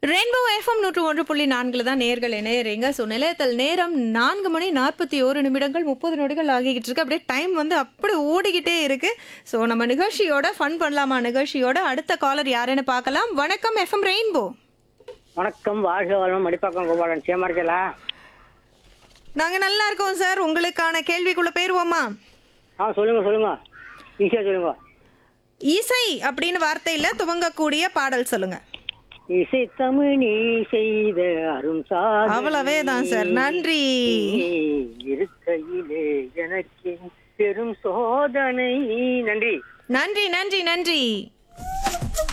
rainbow FM நூற்று ஒன்று புள்ளி நான்குல தான் நேர்கள் இணையறீங்க ஸோ நிலையத்தில் நேரம் நான்கு மணி நாற்பத்தி ஒரு நிமிடங்கள் முப்பது நொடிகள் ஆகிக்கிட்டு இருக்கு அப்படியே டைம் வந்து அப்படி ஓடிக்கிட்டே இருக்கு ஸோ நம்ம நிகழ்ச்சியோட ஃபன் பண்ணலாமா நிகழ்ச்சியோட அடுத்த காலர் யாருன்னு பார்க்கலாம் வணக்கம் எஃப்எம் ரெயின்போ வணக்கம் வாழ்க வளம் மடிப்பாக்கம் கோபாலன் சேமா இருக்கலா நாங்கள் நல்லா இருக்கோம் சார் உங்களுக்கான கேள்விக்குள்ள போயிருவோமா ஆ சொல்லுங்க சொல்லுங்க ஈஸியா சொல்லுங்க இசை அப்படின்னு வார்த்தையில் துவங்கக்கூடிய பாடல் சொல்லுங்க இசை தமிழ் நீ செய்த அரும் சாதனை அவ்வளவே தான் சார் நன்றி இருக்கையிலே எனக்கு பெரும் சோதனை நன்றி நன்றி நன்றி நன்றி